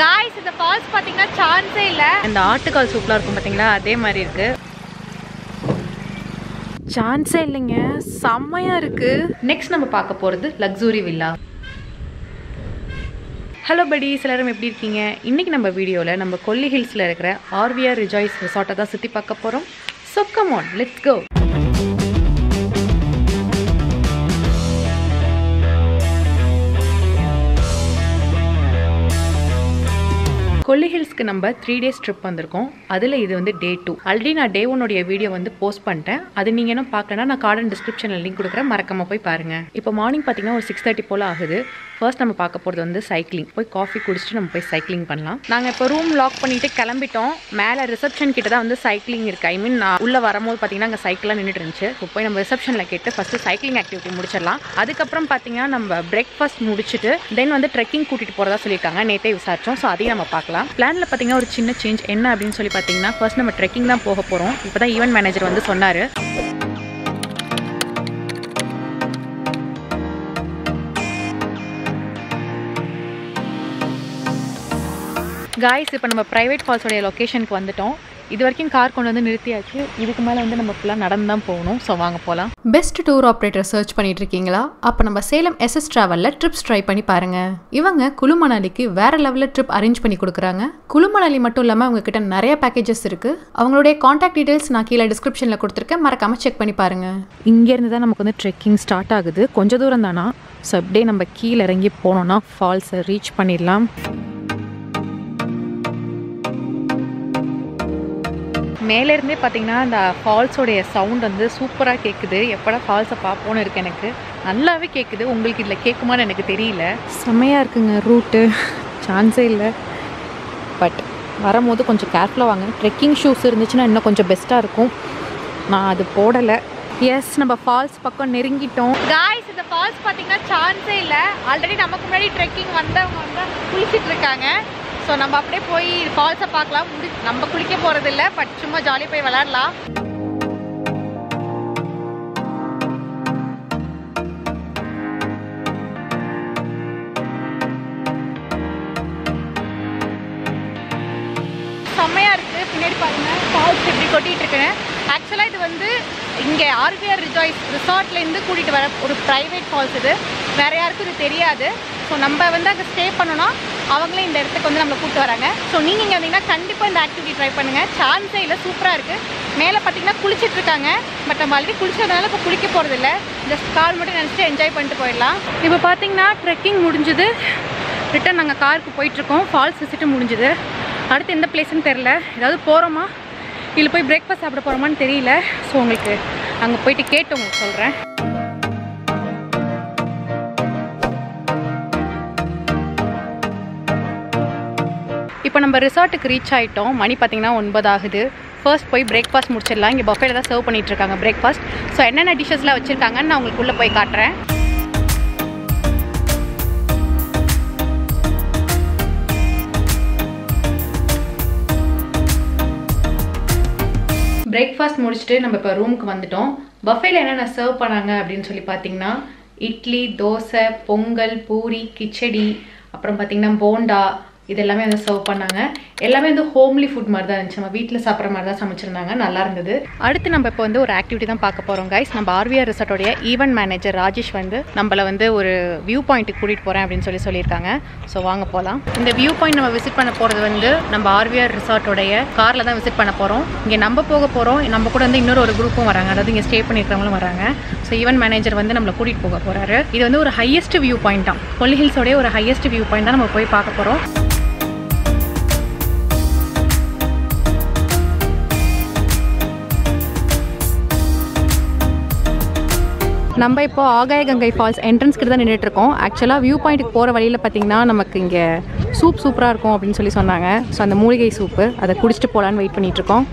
guys இந்த falls பார்த்தீங்கன்னா சான்ஸே இல்லை இந்த ஆட்டுக்கால் சூப்பராக இருக்கும் பார்த்தீங்களா அதே மாதிரி இருக்கு சான்ஸே இல்லைங்க செம்மையா இருக்கு நெக்ஸ்ட் நம்ம பார்க்க போகிறது லக்ஸூரி வில்லா ஹலோ படிஸ் எல்லாரும் எப்படி இருக்கீங்க இன்றைக்கி நம்ம வீடியோவில் நம்ம கொல்லி ஹில்ஸில் இருக்கிற ஆர்விஆர் ரிஜாய்ஸ் ரிசார்ட்டை தான் சுற்றி பார்க்க போகிறோம் so come on let's go Kolli ஹில்ஸ்க்கு நம்ம த்ரீ டேஸ் ட்ரிப் வந்திருக்கோம் அதில் இது வந்து டே டூ ஆல்ரெடி நான் டே ஒன்னுடைய வீடியோ வந்து போஸ்ட் பண்ணிட்டேன் அது நீங்கள் என்ன பார்க்கலன்னா நான் கார்டன் டிஸ்கிரிப்ஷனில் லிங்க் கொடுக்குறேன் மறக்காம போய் பாருங்கள் இப்போ மார்னிங் பார்த்தீங்கன்னா ஒரு சிக்ஸ் தேர்ட்டி போல் ஆகுது ஃபர்ஸ்ட் நம்ம பார்க்க போகிறது வந்து சைக்கிளிங் போய் காஃபி குடிச்சிட்டு நம்ம போய் சைக்கிளிங் பண்ணலாம் நாங்கள் இப்போ ரூம் லாக் பண்ணிட்டு கிளம்பிட்டோம் மேலே ரிசப்ஷன் கிட்ட தான் வந்து சைக்கிளிங் இருக்குது ஐ மீன் நான் உள்ளே வரும்போது பார்த்தீங்கன்னா அங்கே சைக்கிளாக நின்றுட்டு இருந்துச்சு இப்போ போய் நம்ம ரிசப்ஷனில் கேட்டு ஃபஸ்ட்டு சைக்கிளிங் ஆக்டிவிட்டி முடிச்சிடலாம் அதுக்கப்புறம் பார்த்தீங்கன்னா நம்ம பிரேக்ஃபாஸ்ட் முடிச்சுட்டு தென் வந்து ட்ரெக்கிங் கூட்டிகிட்டு போகிறதா சொல்லியிருக்காங்க நேற்றே விசாரிச்சோம் ஸோ அதையும் நம்ம பார்க்கலாம் பிளானில் பார்த்தீங்கன்னா ஒரு சின்ன சேஞ்ச் என்ன அப்படின்னு சொல்லி பார்த்தீங்கன்னா ஃபர்ஸ்ட் நம்ம ட்ரெக்கிங் தான் போக போகிறோம் இப்போ தான் ஈவென்ட் மேனேஜர் வந்து சொன்னார் காய்ஸ் இப்போ நம்ம ப்ரைவேட் ஃபால்ஸோடைய லொக்கேஷனுக்கு வந்துட்டோம் இது வரைக்கும் கார் கொண்டு வந்து நிறுத்தியாச்சு இதுக்கு மேலே வந்து நம்ம ஃபுல்லாக நடந்து தான் போகணும் ஸோ வாங்க போகலாம் பெஸ்ட் டூர் ஆப்ரேட்டர் சர்ச் பண்ணிட்டு இருக்கீங்களா அப்போ நம்ம சேலம் எஸ்எஸ் ட்ராவலில் ட்ரிப்ஸ் ட்ரை பண்ணி பாருங்க இவங்க குழு மணாலிக்கு வேற லெவலில் ட்ரிப் அரேஞ்ச் பண்ணி கொடுக்குறாங்க குழு மணாலி மட்டும் இல்லாமல் அவங்க கிட்ட நிறைய பேக்கேஜஸ் இருக்கு அவங்களுடைய காண்டாக்ட் டீடைல்ஸ் நான் கீழே டிஸ்கிரிப்ஷனில் கொடுத்துருக்கேன் மறக்காம செக் பண்ணி பாருங்க இங்கேருந்து தான் நமக்கு வந்து ட்ரெக்கிங் ஸ்டார்ட் ஆகுது கொஞ்சம் தூரம் தானா ஸோ அப்படியே நம்ம கீழே இறங்கி போனோம்னா ஃபால்ஸை ரீச் பண்ணிடலாம் மேலேருந்தே பார்த்தீங்கன்னா இந்த ஃபால்ஸோடைய சவுண்ட் வந்து சூப்பராக கேட்குது எப்படா ஃபால்ஸை பார்ப்போன்னு இருக்கு எனக்கு நல்லாவே கேட்குது உங்களுக்கு இதில் கேட்குமான்னு எனக்கு தெரியல செம்மையாக இருக்குங்க ரூட்டு சான்ஸே இல்லை பட் வரும்போது கொஞ்சம் கேர்ஃபுல்லாக வாங்க ட்ரெக்கிங் ஷூஸ் இருந்துச்சுன்னா இன்னும் கொஞ்சம் பெஸ்ட்டாக இருக்கும் நான் அது போடலை எஸ் நம்ம ஃபால்ஸ் பக்கம் நெருங்கிட்டோம் காய்ஸ் இந்த ஃபால்ஸ் பார்த்தீங்கன்னா சான்ஸே இல்லை ஆல்ரெடி நமக்கு முன்னாடி ட்ரெக்கிங் வந்தவங்க வந்து குளிச்சிட்டு இருக்காங்க ஸோ நம்ம அப்படியே போய் ஃபால்ஸை பார்க்கலாம் முடி நம்ம குளிக்க போகிறது இல்லை பட் சும்மா ஜாலியாக போய் விளாட்லாம் செம்மையாக இருக்குது பின்னாடி பாருங்க ஃபால்ஸ் எப்படி கொட்டிகிட்டு இருக்குன்னு ஆக்சுவலாக இது வந்து இங்கே ஆர்விஆர் ரிஜாய்ஸ் ரிசார்ட்லேருந்து கூட்டிகிட்டு வர ஒரு ப்ரைவேட் ஃபால்ஸ் இது வேறு யாருக்கும் இது தெரியாது ஸோ நம்ம வந்து அங்கே ஸ்டே பண்ணோன்னா அவங்களே இந்த இடத்துக்கு வந்து நம்மளை கூப்பிட்டு வராங்க ஸோ நீங்கள் இங்கே வந்தீங்கன்னா கண்டிப்பாக இந்த ஆக்டிவிட்டி ட்ரை பண்ணுங்கள் சான்ஸே இல்லை சூப்பராக இருக்குது மேலே பார்த்தீங்கன்னா குளிச்சிட்டு இருக்காங்க பட் நம்ம ஆல்ரெடி குளிச்சதுனால இப்போ குளிக்க போகிறது இல்லை ஜஸ்ட் கால் மட்டும் நினச்சிட்டு என்ஜாய் பண்ணிட்டு போயிடலாம் இப்போ பார்த்தீங்கன்னா ட்ரெக்கிங் முடிஞ்சுது ரிட்டன் நாங்கள் காருக்கு போயிட்டுருக்கோம் ஃபால்ஸ் விசிட்டு முடிஞ்சுது அடுத்து எந்த பிளேஸ்னு தெரில ஏதாவது போகிறோமா இல்லை போய் பிரேக்ஃபாஸ்ட் சாப்பிட போகிறோமான்னு தெரியல ஸோ உங்களுக்கு அங்கே போயிட்டு கேட்டு உங்களுக்கு சொல்கிறேன் இப்போ நம்ம ரிசார்ட்டுக்கு ரீச் ஆகிட்டோம் மணி பார்த்தீங்கன்னா ஒன்பது ஆகுது ஃபர்ஸ்ட் போய் பிரேக்ஃபாஸ்ட் முடிச்சிடலாம் இங்கே பஃபேல தான் சர்வ் பண்ணிட்டு இருக்காங்க பிரேக்ஃபாஸ்ட் ஸோ என்னென்ன டிஷ்ஷஸ்லாம் வச்சுருக்காங்கன்னு நான் உங்களுக்கு உள்ளே போய் காட்டுறேன் பிரேக்ஃபாஸ்ட் முடிச்சுட்டு நம்ம இப்போ ரூமுக்கு வந்துட்டோம் பஃபேல என்னென்ன சர்வ் பண்ணாங்க அப்படின்னு சொல்லி பார்த்தீங்கன்னா இட்லி தோசை பொங்கல் பூரி கிச்சடி அப்புறம் பார்த்தீங்கன்னா போண்டா இது எல்லாமே வந்து சர்வ் பண்ணாங்க எல்லாமே வந்து ஹோம்லி ஃபுட் மாதிரி தான் இருந்துச்சு நம்ம வீட்டில் சாப்பிட்ற மாதிரி தான் சமைச்சிருந்தாங்க நல்லா இருந்தது அடுத்து நம்ம இப்போ வந்து ஒரு ஆக்டிவிட்டி தான் பார்க்க போகிறோம் கைஸ் நம்ம ஆர்விஆர் ரிசார்ட்டோடைய ஈவென்ட் மேனேஜர் ராஜேஷ் வந்து நம்மளை வந்து ஒரு வியூ பாயிண்ட்டுக்கு கூட்டிகிட்டு போகிறேன் அப்படின்னு சொல்லி சொல்லியிருக்காங்க ஸோ வாங்க போகலாம் இந்த வியூ பாயிண்ட் நம்ம விசிட் பண்ண போகிறது வந்து நம்ம ஆர்விஆர் ரிசார்ட்டோடைய காரில் தான் விசிட் பண்ண போகிறோம் இங்கே நம்ம போக போகிறோம் நம்ம கூட வந்து இன்னொரு ஒரு குரூப்பும் வராங்க அதாவது இங்கே ஸ்டே பண்ணியிருக்கிறவங்களும் வராங்க ஸோ ஈவென்ட் மேனேஜர் வந்து நம்மளை கூட்டிகிட்டு போக போகிறாரு இது வந்து ஒரு ஹையஸ்ட் வியூ பாயிண்ட் தான் கொல்லி ஹில்ஸோடைய ஒரு ஹையஸ்ட் வியூ பாயிண்ட் தான் நம்ம போய் பார்க்க போகிறோம் நம்ம இப்போ ஆகாய கங்கை ஃபால்ஸ் என்ட்ரன்ஸ் கிட்ட தான் நின்றுட்டு இருக்கோம் ஆக்சுவலாக வியூ பாயிண்ட்டுக்கு போகிற வழியில் பார்த்தீங்கன்னா நமக்கு இங்கே சூப் சூப்பராக இருக்கும் அப்படின்னு சொல்லி சொன்னாங்க ஸோ அந்த மூலிகை சூப்பு அதை குடிச்சிட்டு போகலான்னு வெயிட் பண்ணிட்டு இருக்கோம்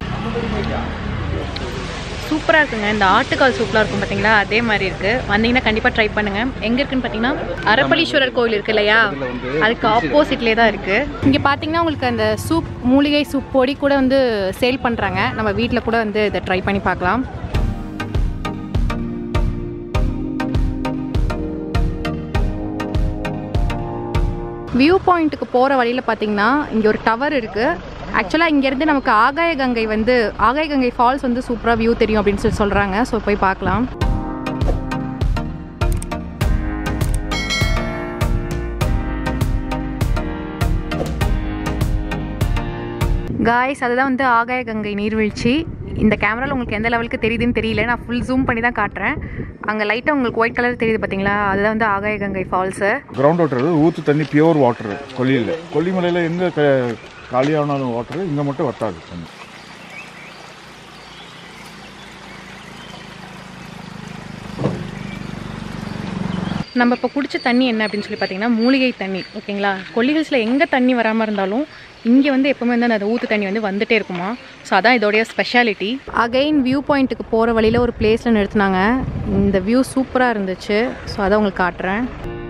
சூப்பராக இருக்குங்க இந்த ஆட்டுக்கால் சூப்பராக இருக்கும் பார்த்தீங்களா அதே மாதிரி இருக்குது வந்தீங்கன்னா கண்டிப்பாக ட்ரை பண்ணுங்கள் எங்கே இருக்குன்னு பார்த்தீங்கன்னா அரப்பளீஸ்வரர் கோவில் இருக்கு இல்லையா அதுக்கு ஆப்போசிட்லேயே தான் இருக்குது இங்கே பார்த்தீங்கன்னா உங்களுக்கு அந்த சூப் மூலிகை சூப் பொடி கூட வந்து சேல் பண்ணுறாங்க நம்ம வீட்டில் கூட வந்து இதை ட்ரை பண்ணி பார்க்கலாம் வியூ பாயிண்ட்டுக்கு போகிற வழியில் பார்த்தீங்கன்னா இங்கே ஒரு டவர் இருக்குது ஆக்சுவலாக இங்கேருந்து நமக்கு ஆகாய கங்கை வந்து ஆகாய கங்கை ஃபால்ஸ் வந்து சூப்பராக வியூ தெரியும் அப்படின்னு சொல்லி சொல்கிறாங்க ஸோ போய் பார்க்கலாம் காய்ஸ் அதுதான் வந்து ஆகாய கங்கை நீர்வீழ்ச்சி இந்த கேமராவில் உங்களுக்கு எந்த லெவலுக்கு தெரியுதுன்னு தெரியல நான் ஃபுல் ஜூம் பண்ணி தான் காட்டுறேன் அங்கே லைட்டாக உங்களுக்கு ஒயிட் கலர் தெரியுது பார்த்தீங்களா அதுதான் வந்து ஆகாய கங்கை ஃபால்ஸு கிரவுண்ட் வாட்டர் ஊற்று தண்ணி பியூர் வாட்டர் கொல்லியில் கொல்லிமலையில் எங்கே க காலியானாலும் வாட்டர் இங்கே மட்டும் வத்தாது தண்ணி நம்ம இப்போ குடிச்ச தண்ணி என்ன அப்படின்னு சொல்லி பார்த்தீங்கன்னா மூலிகை தண்ணி ஓகேங்களா கொல்லிகள்ஸில் எங்கே தண்ணி வராமல் இருந்தாலும் இங்கே வந்து எப்போவுமே வந்து அந்த ஊற்று தண்ணி வந்து வந்துட்டே இருக்குமா ஸோ அதான் இதோடைய ஸ்பெஷாலிட்டி அகைன் வியூ பாயிண்ட்டுக்கு போகிற வழியில் ஒரு பிளேஸில் நிறுத்தினாங்க இந்த வியூ சூப்பராக இருந்துச்சு ஸோ அதை உங்களுக்கு காட்டுறேன்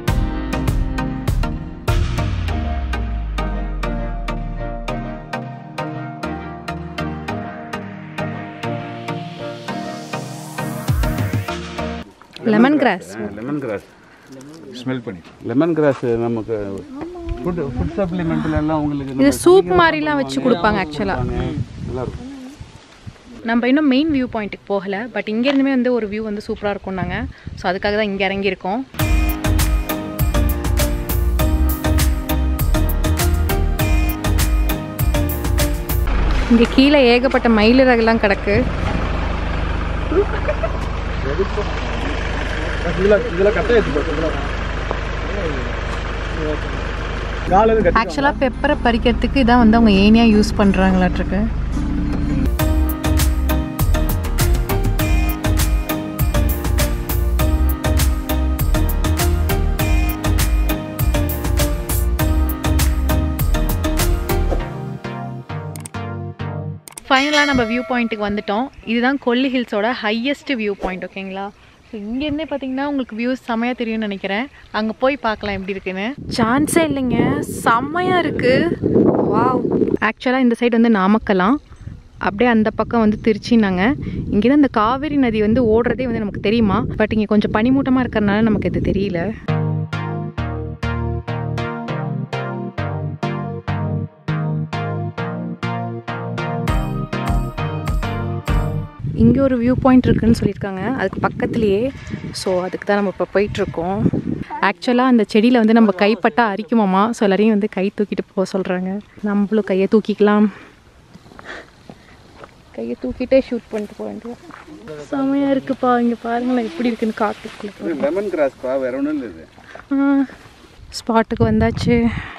lemongrass lemongrass smell பண்ணி லெமன் கிராஸ் நமக்கு ஃபுட் ஃபுட் சப்ளிமெண்ட்ல எல்லாம் உங்களுக்கு இது சூப் மாதிரிலாம் வச்சு கொடுப்பாங்க ஆக்சுவலாக நல்லா இருக்கும் நம்ம இன்னும் மெயின் வியூ பாயிண்ட்டுக்கு போகலை பட் இங்கேருந்துமே வந்து ஒரு வியூ வந்து சூப்பராக இருக்கும் நாங்கள் ஸோ அதுக்காக தான் இங்கே இறங்கியிருக்கோம் இங்கே கீழே ஏகப்பட்ட மயிலிறகுலாம் கிடக்கு ஆக்சுவலாக பெப்பரை பறிக்கிறதுக்கு இதான் வந்து அவங்க ஏனியாக யூஸ் பண்ணுறாங்களாட்ருக்கு ஃபைனலாக நம்ம வியூ பாயிண்ட்டுக்கு வந்துட்டோம் இதுதான் கொல்லி ஹில்ஸோட ஹையஸ்ட் வியூ பாயிண்ட் ஓகேங்களா ஸோ இங்கேருந்தே பார்த்தீங்கன்னா உங்களுக்கு வியூஸ் செம்மையாக தெரியும்னு நினைக்கிறேன் அங்கே போய் பார்க்கலாம் எப்படி இருக்குன்னு சான்ஸே இல்லைங்க செம்மையாக இருக்குது வாவ் ஆக்சுவலாக இந்த சைடு வந்து நாமக்கலாம் அப்படியே அந்த பக்கம் வந்து திருச்சினாங்க இங்கேருந்து அந்த காவேரி நதி வந்து ஓடுறதே வந்து நமக்கு தெரியுமா பட் இங்கே கொஞ்சம் பனிமூட்டமாக இருக்கிறனால நமக்கு இது தெரியல இங்கே ஒரு வியூ பாயிண்ட் இருக்குன்னு சொல்லியிருக்காங்க அதுக்கு பக்கத்துலேயே ஸோ அதுக்கு தான் நம்ம இப்போ போயிட்டுருக்கோம் ஆக்சுவலாக அந்த செடியில் வந்து நம்ம கைப்பட்டா அரிக்குமாமா ஸோ எல்லாரையும் வந்து கை தூக்கிட்டு போக சொல்கிறாங்க நம்மளும் கையை தூக்கிக்கலாம் கையை தூக்கிட்டே ஷூட் பண்ணிட்டு போக வேண்டியது செமையாக இருக்குப்பா இங்கே பாருங்களேன் எப்படி இருக்குன்னு காட்டுக்குள்ள லெமன் கிராஸ்ப்பா வேற ஒன்றும் இல்லை இது ஸ்பாட்டுக்கு வந்தாச்சு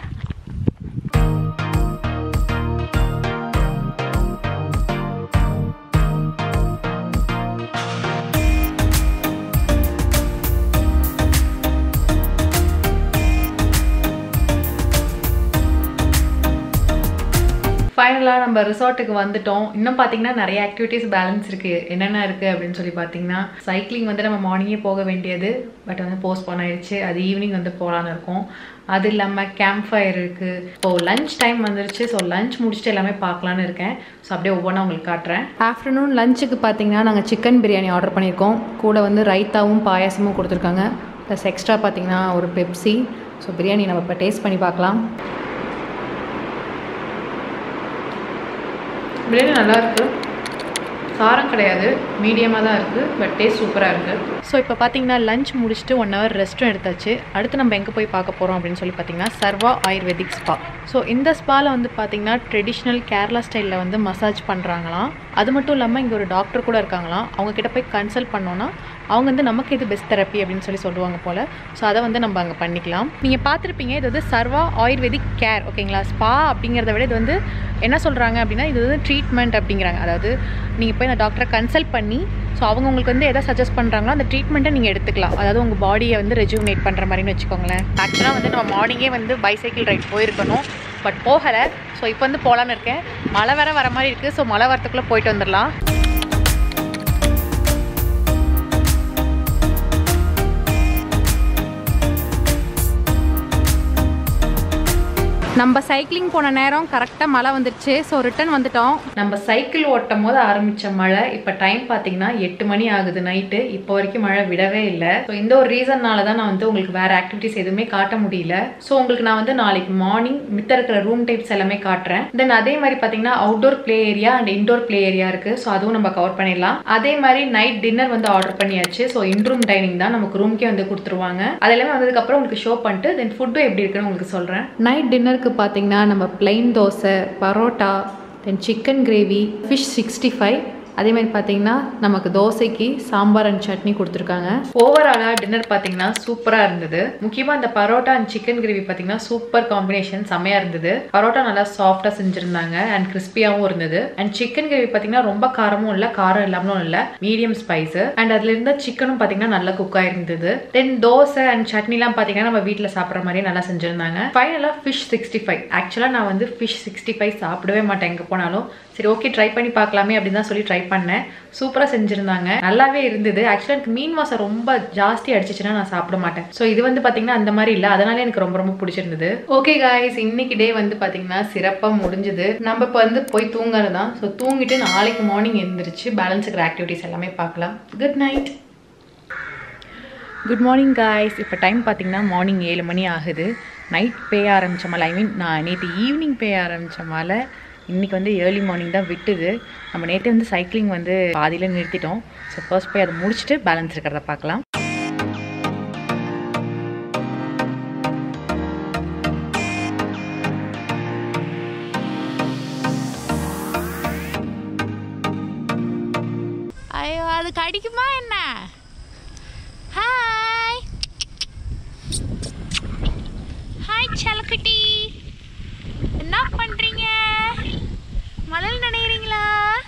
ஃபைனலாக நம்ம ரிசார்ட்டுக்கு வந்துட்டோம் இன்னும் பார்த்தீங்கன்னா நிறைய ஆக்டிவிட்டீஸ் பேலன்ஸ் இருக்குது என்னென்ன இருக்குது அப்படின்னு சொல்லி பார்த்தீங்கன்னா சைக்கிளிங் வந்து நம்ம மார்னிங்கே போக வேண்டியது பட் வந்து போஸ்ட்போன் ஆயிடுச்சு அது ஈவினிங் வந்து போகலான்னு இருக்கோம் அது இல்லாமல் கேம்ப் ஃபயர் இருக்குது இப்போது லஞ்ச் டைம் வந்துருச்சு ஸோ லஞ்ச் முடிச்சுட்டு எல்லாமே பார்க்கலான்னு இருக்கேன் ஸோ அப்படியே ஒவ்வொன்றா உங்களுக்கு காட்டுறேன் ஆஃப்டர்நூன் லஞ்சுக்கு பார்த்தீங்கன்னா நாங்கள் சிக்கன் பிரியாணி ஆர்டர் பண்ணியிருக்கோம் கூட வந்து ரைத்தாவும் பாயாசமும் கொடுத்துருக்காங்க ப்ளஸ் எக்ஸ்ட்ரா பார்த்தீங்கன்னா ஒரு பெப்சி ஸோ பிரியாணி நம்ம இப்போ டேஸ்ட் பண்ணி பார்க்கலாம் பிரியாணி நல்லா இருக்கு காரம் கிடையாது மீடியமாக தான் இருக்குது பட் டேஸ்ட் சூப்பராக இருக்குது ஸோ இப்போ பார்த்தீங்கன்னா லஞ்ச் முடிச்சுட்டு ஒன் ஹவர் ரெஸ்ட்டும் எடுத்தாச்சு அடுத்து நம்ம எங்கே போய் பார்க்க போகிறோம் அப்படின்னு சொல்லி பார்த்தீங்கன்னா சர்வா ஆயுர்வேதிக் ஸ்பா ஸோ இந்த ஸ்பாவில் வந்து பார்த்தீங்கன்னா ட்ரெடிஷ்னல் கேரளா ஸ்டைலில் வந்து மசாஜ் பண்ணுறாங்களாம் அது மட்டும் இல்லாமல் இங்கே ஒரு டாக்டர் கூட இருக்காங்களாம் அவங்க கிட்ட போய் கன்சல்ட் பண்ணோன்னா அவங்க வந்து நமக்கு இது பெஸ்ட் தெரப்பி அப்படின்னு சொல்லி சொல்லுவாங்க போல் ஸோ அதை வந்து நம்ம அங்கே பண்ணிக்கலாம் நீங்கள் பார்த்துருப்பீங்க இது வந்து சர்வா ஆயுர்வேதிக் கேர் ஓகேங்களா ஸ்பா அப்படிங்கிறத விட இது வந்து என்ன சொல்கிறாங்க அப்படின்னா இது வந்து ட்ரீட்மெண்ட் அப்படிங்கிறாங்க அதாவது நீங்கள் போய் அந்த டாக்டரை கன்சல்ட் பண்ணி ஸோ அவங்க உங்களுக்கு வந்து எதை சஜஸ்ட் பண்ணுறாங்களோ அந்த ட்ரீட்மெண்ட்டை நீங்கள் எடுத்துக்கலாம் அதாவது உங்கள் பாடியை வந்து ரெஜுவினேட் பண்ணுற மாதிரின்னு வச்சுக்கோங்களேன் ஆக்சுவலாக வந்து நம்ம மார்னிங்கே வந்து பைசைக்கிள் ரைட் போயிருக்கணும் பட் போகலை ஸோ இப்போ வந்து போகலான்னு இருக்கேன் மழை வேற வர மாதிரி இருக்குது ஸோ மழை வரத்துக்குள்ளே போயிட்டு வந்துடலாம் நம்ம சைக்கிளிங் போன நேரம் கரெக்டாக மழை வந்துருச்சு ஸோ ரிட்டர்ன் வந்துட்டோம் நம்ம சைக்கிள் ஓட்டும் போது ஆரம்பிச்ச மழை இப்போ டைம் பார்த்தீங்கன்னா எட்டு மணி ஆகுது நைட்டு இப்போ வரைக்கும் மழை விடவே இல்லை ஸோ இந்த ஒரு ரீசன்னால தான் நான் வந்து உங்களுக்கு வேற ஆக்டிவிட்டிஸ் எதுவுமே காட்ட முடியல ஸோ உங்களுக்கு நான் வந்து நாளைக்கு மார்னிங் மித்த இருக்கிற ரூம் டைப்ஸ் எல்லாமே காட்டுறேன் தென் அதே மாதிரி பார்த்தீங்கன்னா outdoor play area and indoor play area இருக்கு ஸோ அதுவும் நம்ம கவர் பண்ணிடலாம் அதே மாதிரி நைட் டின்னர் வந்து ஆர்டர் பண்ணியாச்சு ஸோ இன் ரூம் டைனிங் தான் நமக்கு ரூம்க்கே வந்து கொடுத்துருவாங்க அது எல்லாமே வந்ததுக்கப்புறம் உங்களுக்கு ஷோ பண்ணிட்டு தென் ஃபுட்டும் எப்படி இருக்குன்னு உங்களுக்கு சொல்கிறேன் நைட் டின்னருக்கு பார்த்தீங்கன்னா நம்ம plain dosa parotta then chicken gravy fish sixty five அதே மாதிரி பார்த்தீங்கன்னா நமக்கு தோசைக்கு சாம்பார் அண்ட் சட்னி கொடுத்துருக்காங்க ஓவராலாக டின்னர் பார்த்தீங்கன்னா சூப்பராக இருந்தது முக்கியமாக இந்த பரோட்டா அண்ட் சிக்கன் கிரேவி பார்த்தீங்கன்னா சூப்பர் காம்பினேஷன் செமையாக இருந்தது பரோட்டா நல்லா சாஃப்டாக செஞ்சுருந்தாங்க அண்ட் கிறிஸ்பியாகவும் இருந்தது அண்ட் சிக்கன் கிரேவி பார்த்தீங்கன்னா ரொம்ப காரமும் இல்லை காரம் இல்லாமலும் இல்லை மீடியம் ஸ்பைஸு அண்ட் அதில் இருந்த சிக்கனும் பார்த்தீங்கன்னா நல்லா குக் ஆயிருந்தது தென் தோசை அண்ட் சட்னிலாம் பார்த்தீங்கன்னா நம்ம வீட்டில் சாப்பிட்ற மாதிரியே நல்லா செஞ்சுருந்தாங்க ஃபைனலாக ஃபிஷ் சிக்ஸ்டி ஃபைவ் ஆக்சுவலாக நான் வந்து ஃபிஷ் சிக்ஸ்டி ஃபைவ் சாப்பிடவே மாட்டேன் எங்கே போனாலும் சரி ஓகே ட்ரை பண்ணி பார்க்கலாமே அப்படின்னு தான் சொல்லி ட்ரை பண்ணேன் சூப்பராக செஞ்சுருந்தாங்க நல்லாவே இருந்தது ஆக்சுவலாக எனக்கு மீன் வாசம் ரொம்ப ஜாஸ்தி அடிச்சிச்சுன்னா நான் சாப்பிட மாட்டேன் ஸோ இது வந்து பார்த்தீங்கன்னா அந்த மாதிரி இல்லை அதனால எனக்கு ரொம்ப ரொம்ப பிடிச்சிருந்தது ஓகே காய்ஸ் இன்னைக்கு டே வந்து பார்த்தீங்கன்னா சிறப்பாக முடிஞ்சுது நம்ம இப்போ வந்து போய் தூங்குறது தான் ஸோ தூங்கிட்டு நாளைக்கு மார்னிங் எழுந்திரிச்சு பேலன்ஸ் இருக்கிற ஆக்டிவிட்டிஸ் எல்லாமே பார்க்கலாம் good night good morning guys இப்போ டைம் பார்த்தீங்கன்னா மார்னிங் ஏழு மணி ஆகுது நைட் பேய ஆரம்பித்த மலை ஐ மீன் நான் நேற்று ஈவினிங் பேய ஆரம்பித்த மலை இன்றைக்கி வந்து ஏர்லி மார்னிங் தான் விட்டுது நம்ம நேற்று வந்து சைக்கிளிங் வந்து பாதியில் நிறுத்திட்டோம் ஸோ ஃபர்ஸ்ட் போய் அதை முடிச்சுட்டு பேலன்ஸ் இருக்கிறத பார்க்கலாம் ஐயோ அது கடிக்குமா என்ன ஹாய் ஹாய் சலக்குட்டி என்ன பண்றீங்க மணல் நனைகிறீங்களா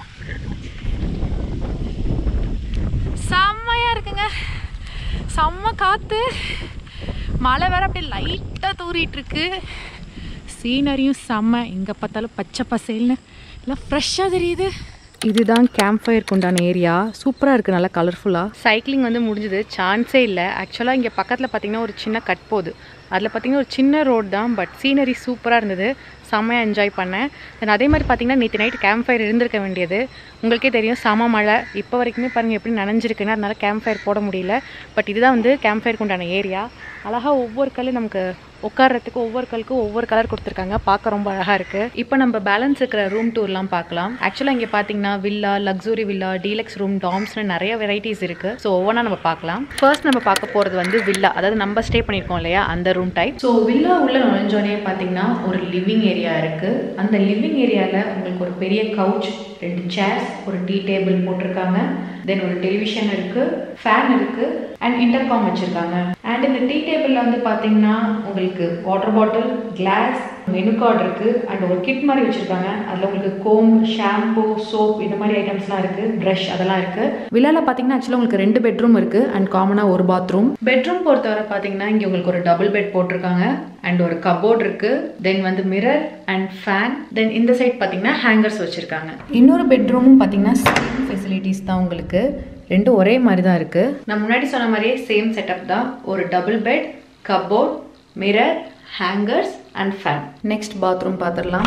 செம்மையா இருக்குங்க செம்ம காத்து மழை வேற அப்படியே லைட்டாக தூறிட்டு இருக்கு சீனரியும் செம்ம எங்கே பார்த்தாலும் பச்சை பசேல்னு எல்லாம் ஃப்ரெஷ்ஷாக தெரியுது இதுதான் கேம்ப் ஃபயருக்கு உண்டான ஏரியா சூப்பராக இருக்குது நல்லா கலர்ஃபுல்லாக சைக்கிளிங் வந்து முடிஞ்சது சான்ஸே இல்லை ஆக்சுவலாக இங்கே பக்கத்தில் பார்த்தீங்கன்னா ஒரு சின்ன கட் போகுது அதில் பார்த்தீங்கன்னா ஒரு சின்ன ரோடு தான் பட் சீனரி சூப்பராக இருந்தது செம்மையாக என்ஜாய் பண்ணேன் தென் அதே மாதிரி பார்த்தீங்கன்னா நேற்று நைட் கேம்ப் ஃபயர் இருந்திருக்க வேண்டியது உங்களுக்கே தெரியும் செம மழை இப்போ வரைக்குமே பாருங்கள் எப்படி நனைஞ்சிருக்குன்னு அதனால கேம்ப் ஃபயர் போட முடியல பட் இதுதான் வந்து கேம்ப் ஃபயருக்கு உண்டான ஏரியா அழகாக ஒவ்வொரு கல் நமக்கு உட்கார்றதுக்கு ஒவ்வொரு கல்லுக்கும் ஒவ்வொரு கலர் கொடுத்துருக்காங்க பார்க்க ரொம்ப அழகாக இருக்குது இப்போ நம்ம பேலன்ஸ் இருக்கிற ரூம் டூர்லாம் பார்க்கலாம் ஆக்சுவலாக இங்கே பார்த்தீங்கன்னா villa luxury villa deluxe room டாம்ஸ்னு நிறைய வெரைட்டிஸ் இருக்குது ஸோ ஒவ்வொன்றா நம்ம பார்க்கலாம் ஃபர்ஸ்ட் நம்ம பார்க்க போகிறது வந்து வில்லா அதாவது நம்ம ஸ்டே பண்ணியிருக்கோம் இல்லையா அந்த ரூம் டைப் ஸோ வில்லா உள்ள நுழைஞ்சோடனே பார்த்தீங்கன்னா ஒரு லிவிங் ஏரியா இருக்குது அந்த லிவிங் ஏரியாவில் உங்களுக்கு ஒரு பெரிய கவுச் ரெண்டு சேர்ஸ் ஒரு டீ டேபிள் போட்டிருக்காங்க தென் ஒரு டெலிவிஷன் இருக்கு ஃபேன் இருக்கு அண்ட் இன்டர்காம் வச்சிருக்காங்க அண்ட் இந்த டீ டேபிள்ல வந்து பாத்தீங்கன்னா உங்களுக்கு water bottle glass menu card இருக்கு அண்ட் ஒரு கிட் மாதிரி வச்சிருக்காங்க அதுல உங்களுக்கு கோம் ஷாம்பு சோப் இந்த மாதிரி ஐட்டம்ஸ்லாம் இருக்கு ப்ரஷ் அதெல்லாம் இருக்கு விழால பாத்தீங்கன்னா ஆக்சுவலாக உங்களுக்கு ரெண்டு பெட்ரூம் இருக்கு அண்ட் காமனா ஒரு பாத்ரூம் பெட்ரூம் பொறுத்தவரை பாத்தீங்கன்னா இங்க உங்களுக்கு ஒரு டபுள் பெட் போட்டிருக்காங்க அண்ட் ஒரு கபோர்ட் இருக்கு தென் வந்து மிரர் அண்ட் ஃபேன் தென் இந்த சைட் பாத்தீங்கன்னா ஹேங்கர்ஸ் வச்சிருக்காங்க இன்னொரு பெட்ரூமும் பாத்தீங்கன்னா சேம் ஃபெசிலிட்டிஸ் தான் உங்களுக்கு ரெண்டும் ஒரே மாதிரி தான் இருக்கு நான் முன்னாடி சொன்ன மாதிரியே சேம் செட்டப் தான் ஒரு double bed cupboard mirror hangers and fan next bathroom பார்த்துடலாம்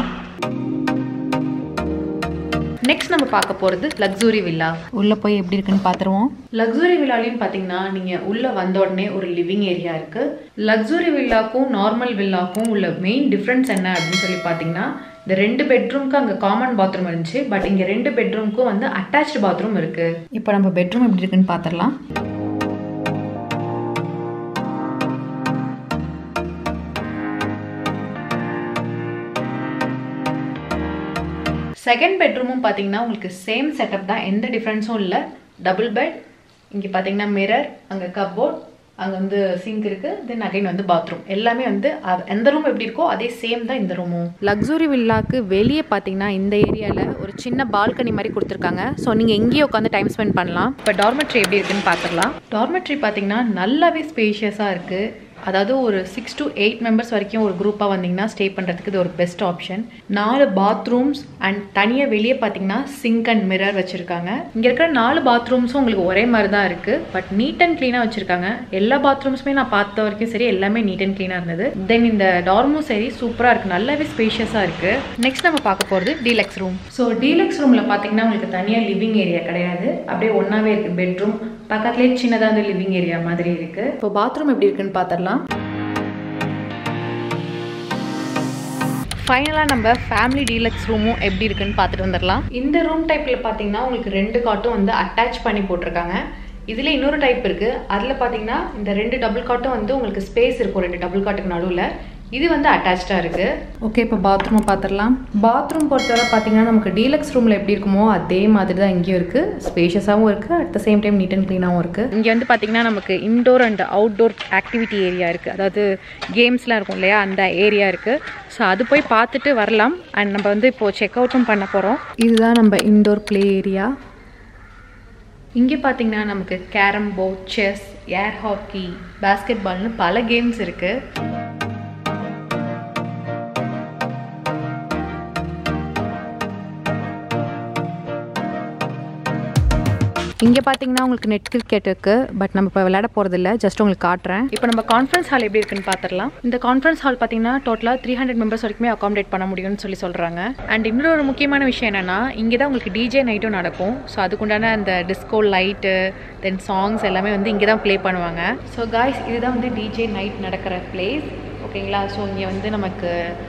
நெக்ஸ்ட் நம்ம பார்க்க போகிறது லக்ஸுரி வில்லா உள்ளே போய் எப்படி இருக்குன்னு பார்த்துருவோம் லக்ஸுரி வில்லாலையும் பார்த்தீங்கன்னா நீங்கள் உள்ளே வந்த உடனே ஒரு லிவிங் ஏரியா இருக்குது லக்ஸுரி வில்லாக்கும் நார்மல் வில்லாக்கும் உள்ள மெயின் டிஃப்ரென்ஸ் என்ன அப்படின்னு சொல்லி பார்த்தீங்கன்னா இந்த ரெண்டு பெட்ரூம்க்கு அங்கே காமன் பாத்ரூம் இருந்துச்சு பட் இங்கே ரெண்டு பெட்ரூம்க்கும் வந்து அட்டாச்டு பாத்ரூம் இருக்குது இப்போ நம்ம பெட்ரூம் எப்படி இருக்குன்னு பார்த்துடலாம் செகண்ட் பெட்ரூமும் பார்த்தீங்கன்னா உங்களுக்கு சேம் செட்டப் தான் எந்த டிஃப்ரென்ஸும் இல்லை டபுள் பெட் இங்கே பார்த்தீங்கன்னா மிரர் அங்கே கப்போர்ட் அங்கே வந்து சிங்க் இருக்கு தென் அகைன் வந்து பாத்ரூம் எல்லாமே வந்து அ- எந்த ரூம் எப்படி இருக்கோ அதே சேம் தான் இந்த ரூமும் லக்ஸுரி வில்லாக்கு வெளியே பார்த்தீங்கன்னா இந்த ஏரியாவில் ஒரு சின்ன பால்கனி மாதிரி கொடுத்துருக்காங்க ஸோ நீங்கள் எங்கேயும் உட்காந்து டைம் ஸ்பெண்ட் பண்ணலாம் இப்போ டார்மெட்ரி எப்படி இருக்குன்னு பார்த்துடலாம் டார்மெட்ரி பார்த்தீங்கன்னா நல்லாவே ஸ்பேஷியஸாக இருக்குது அதாவது ஒரு சிக்ஸ் to எயிட் மெம்பர்ஸ் வரைக்கும் ஒரு குரூப்பாக வந்தீங்கன்னா ஸ்டே பண்ணுறதுக்கு இது ஒரு பெஸ்ட் ஆப்ஷன் நாலு பாத்ரூம்ஸ் அண்ட் தனியாக வெளியே பார்த்தீங்கன்னா சிங்க் அண்ட் மிரர் வச்சுருக்காங்க இங்கே இருக்கிற நாலு பாத்ரூம்ஸும் உங்களுக்கு ஒரே மாதிரி தான் இருக்குது பட் நீட் அண்ட் க்ளீனாக வச்சுருக்காங்க எல்லா பாத்ரூம்ஸுமே நான் பார்த்த வரைக்கும் சரி எல்லாமே நீட் அண்ட் க்ளீனாக இருந்தது தென் இந்த டார்மும் சரி சூப்பராக இருக்குது நல்லாவே ஸ்பேஷியஸாக இருக்குது நெக்ஸ்ட் நம்ம பார்க்க போகிறது டீலக்ஸ் ரூம் ஸோ டீலக்ஸ் ரூமில் பார்த்தீங்கன்னா உங்களுக்கு தனியாக லிவிங் ஏரியா கிடையாது அப்படியே ஒன்றாவே இருக்குது பெட்ரூம் பக்கத்துலேயே சின்னதாக வந்து லிவிங் ஏரியா மாதிரி இருக்குது இப்போ பாத்ரூம் எப்படி இருக்குன்னு பார்த்துடலாம் ஃபைனலாக நம்ம ஃபேமிலி டீலக்ஸ் ரூமும் எப்படி இருக்குன்னு பார்த்துட்டு வந்துடலாம் இந்த ரூம் டைப்பில் பார்த்தீங்கன்னா உங்களுக்கு ரெண்டு காட்டும் வந்து அட்டாச் பண்ணி போட்டிருக்காங்க இதில் இன்னொரு டைப் இருக்குது அதில் பார்த்தீங்கன்னா இந்த ரெண்டு டபுள் காட்டும் வந்து உங்களுக்கு ஸ்பேஸ் இருக்கும் ரெண்டு டபுள் காட்டுக்கு நடுவில் இது வந்து அட்டாச்சாக இருக்குது ஓகே இப்போ பாத்ரூமை பார்த்துடலாம் பாத்ரூம் பொறுத்தவரை பார்த்தீங்கன்னா நமக்கு டீலக்ஸ் ரூமில் எப்படி இருக்குமோ அதே மாதிரி தான் இங்கேயும் இருக்குது ஸ்பேஷியஸாகவும் இருக்குது at the same time neat and க்ளீனாகவும் இருக்குது இங்கே வந்து பார்த்தீங்கன்னா நமக்கு indoor and outdoor activity area இருக்குது அதாவது கேம்ஸ்லாம் இருக்கும் இல்லையா அந்த ஏரியா இருக்குது ஸோ அது போய் பார்த்துட்டு வரலாம் அண்ட் நம்ம வந்து இப்போது செக் அவுட்டும் பண்ண போகிறோம் இதுதான் நம்ம இன்டோர் ப்ளே ஏரியா இங்கே பார்த்தீங்கன்னா நமக்கு carrom board chess air hockey basket பால்னு பல கேம்ஸ் இருக்குது இங்கே பார்த்தீங்கன்னா உங்களுக்கு நெட் கிரிக்கெட் இருக்கு பட் நம்ம இப்போ விளையாட போகிறது இல்லை ஜஸ்ட் உங்களுக்கு காட்டுறேன் இப்போ நம்ம கான்ஃபரன்ஸ் ஹால் எப்படி இருக்குன்னு பார்த்துடலாம் இந்த கான்ஃபரன்ஸ் ஹால் பார்த்தீங்கன்னா டோட்டலாக த்ரீ ஹண்ட்ரட் மெம்பர்ஸ் வரைக்குமே அகாமடேட் பண்ண முடியும்னு சொல்லி சொல்கிறாங்க அண்ட் இன்னொரு முக்கியமான விஷயம் என்னன்னா இங்கே தான் உங்களுக்கு டிஜே நைட்டும் நடக்கும் ஸோ அதுக்குண்டான அந்த டிஸ்கோ லைட்டு தென் சாங்ஸ் எல்லாமே வந்து இங்கே தான் ப்ளே பண்ணுவாங்க ஸோ காய்ஸ் இதுதான் வந்து டிஜே நைட் நடக்கிற பிளேஸ் ஓகேங்களா ஸோ இங்கே வந்து நமக்கு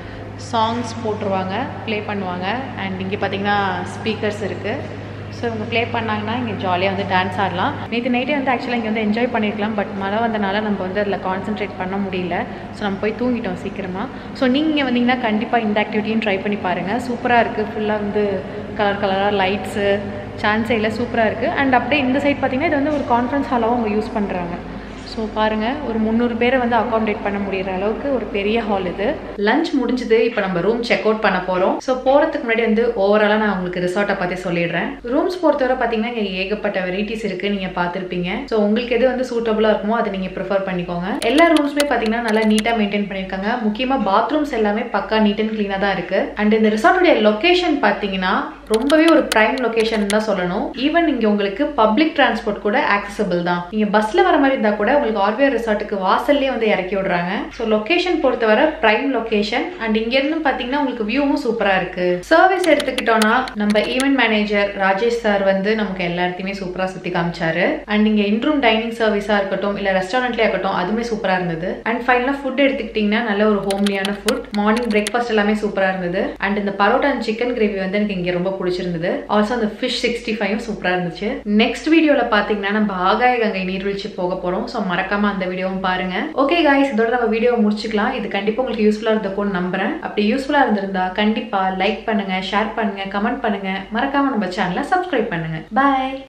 சாங்ஸ் போட்டுருவாங்க ப்ளே பண்ணுவாங்க அண்ட் இங்கே பார்த்தீங்கன்னா ஸ்பீக்கர்ஸ் இருக்குது ஸோ இவங்க ப்ளே பண்ணாங்கன்னா இங்கே ஜாலியாக வந்து டான்ஸ் ஆடலாம் நேற்று நைட்டே வந்து ஆக்சுவலாக இங்கே வந்து என்ஜாய் பண்ணியிருக்கலாம் பட் மழை வந்தனால நம்ம வந்து அதில் கான்சென்ட்ரேட் பண்ண முடியல ஸோ நம்ம போய் தூங்கிட்டோம் சீக்கிரமாக ஸோ நீங்கள் இங்கே வந்தீங்கன்னா கண்டிப்பாக இந்த ஆக்டிவிட்டியும் ட்ரை பண்ணி பாருங்கள் சூப்பராக இருக்குது ஃபுல்லாக வந்து கலர் கலராக லைட்ஸு சான்ஸே இல்லை சூப்பராக இருக்குது அண்ட் அப்படியே இந்த சைட் பார்த்தீங்கன்னா இது வந்து ஒரு கான்ஃபரன்ஸ் ஹாலாகவும் அவங்க யூஸ் பண்ணுறாங்க ஸோ பாருங்கள் ஒரு முந்நூறு பேரை வந்து அகாமடேட் பண்ண முடியிற அளவுக்கு ஒரு பெரிய ஹால் இது லஞ்ச் முடிஞ்சது இப்போ நம்ம ரூம் செக் அவுட் பண்ண போகிறோம் ஸோ போகிறதுக்கு முன்னாடி வந்து ஓவராலாக நான் உங்களுக்கு ரிசார்ட்டை பற்றி சொல்லிடுறேன் ரூம்ஸ் பொறுத்தவரை பார்த்தீங்கன்னா இங்கே ஏகப்பட்ட வெரைட்டிஸ் இருக்குது நீங்கள் பார்த்துருப்பீங்க ஸோ உங்களுக்கு எது வந்து சூட்டபுளாக இருக்குமோ அதை நீங்கள் ப்ரிஃபர் பண்ணிக்கோங்க எல்லா ரூம்ஸுமே பார்த்தீங்கன்னா நல்லா நீட்டாக மெயின்டைன் பண்ணியிருக்காங்க முக்கியமாக பாத்ரூம்ஸ் எல்லாமே பக்கா நீட் அண்ட் க்ளீனாக தான் இருக்குது அண்ட் இந்த ரிசார்ட்டுடைய லொக்கேஷன் பார்த்தீங்கன்னா ரொம்பவே ஒரு பிரைம் லொகேஷன் தான் சொல்லணும் ஈவன் இங்க உங்களுக்கு பப்ளிக் டிரான்ஸ்போர்ட் கூட ஆக்சசபிள் தான் நீங்க பஸ்ல வர மாதிரி இருந்தா கூட உங்களுக்கு ஆர்வியர் ரிசார்ட்டுக்கு வாசல்லே வந்து இறக்கி விடுறாங்க ஸோ லொகேஷன் பொறுத்தவரை பிரைம் லொகேஷன் அண்ட் இங்க இருந்து பாத்தீங்கன்னா உங்களுக்கு வியூவும் சூப்பரா இருக்கு சர்வீஸ் எடுத்துக்கிட்டோம்னா நம்ம ஈவென்ட் மேனேஜர் ராஜேஷ் சார் வந்து நமக்கு எல்லா இடத்தையுமே சூப்பரா சுத்தி காமிச்சாரு அண்ட் இங்க இன்ரூம் டைனிங் சர்வீஸா இருக்கட்டும் இல்ல ரெஸ்டாரண்ட்லயே இருக்கட்டும் அதுவுமே சூப்பரா இருந்தது அண்ட் ஃபைனலா ஃபுட் எடுத்துக்கிட்டீங்கன்னா நல்ல ஒரு ஹோம்லியான ஃபுட் மார்னிங் பிரேக்ஃபாஸ்ட் எல்லாமே சூப்பரா இருந்தது அண்ட் இந்த பரோட்டா அண்ட் சிக்கன் கிரேவி வந்து எனக்கு இங்க ரொம்ப பிடிச்சிருந்தது ஆல்சோ அந்த ஃபிஷ் சிக்ஸ்டி ஃபைவ் சூப்பரா இருந்துச்சு நெக்ஸ்ட் வீடியோல பாத்தீங்கன்னா நம்ம ஆகாய கங்கை நீர்வீழ்ச்சி போக போறோம் ஸோ மறக்காம அந்த வீடியோவும் பாருங்க ஓகே காய்ஸ் இதோட நம்ம வீடியோ முடிச்சுக்கலாம் இது கண்டிப்பா உங்களுக்கு யூஸ்ஃபுல்லா இருந்திருக்கும்னு நம்புறேன் அப்படி யூஸ்ஃபுல்லா இருந்திருந்தா கண்டிப்பா லைக் பண்ணுங்க ஷேர் பண்ணுங்க கமெண்ட் பண்ணுங்க மறக்காம நம்ம சேனலை சப்ஸ்கிரைப் பண்ணுங்க பாய்